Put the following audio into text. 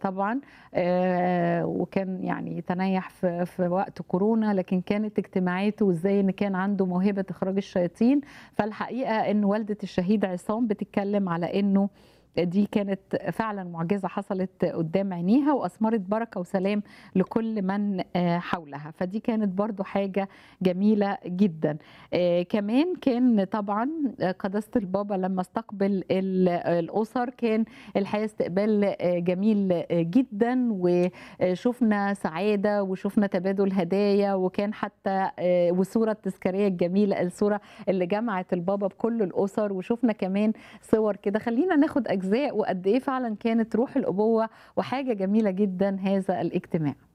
طبعًا آآ وكان يعني تنيّح في في وقت كورونا، لكن كانت اجتماعاته وإزاي إن كان عنده موهبة إخراج الشياطين، فالحقيقة إن والدة الشهيد عصام بتتكلم على إنه دي كانت فعلًا معجزة حصلت قدّام عينيها وأثمرت بركة وسلام لكل من آآ حولها، فدي كانت برضه حاجة جميلة جدًا. آآ كمان كان طبعًا قداسة البابا لمّا استقبل ال الأُسر كان الحقيقة استقبال آآ جميل جدًا، وشُفنا سعادة وشُفنا تبادل هدايا، وكان حتى آآ والصورة التذكارية الجميلة الصورة اللي جمعت البابا بكل الأُسر، وشُفنا كمان صور كده خلّينا ناخد أجزاء وقد إيه فعلًا كانت روح الأبوة وحاجة جميلة جدًا هذا الاجتماع.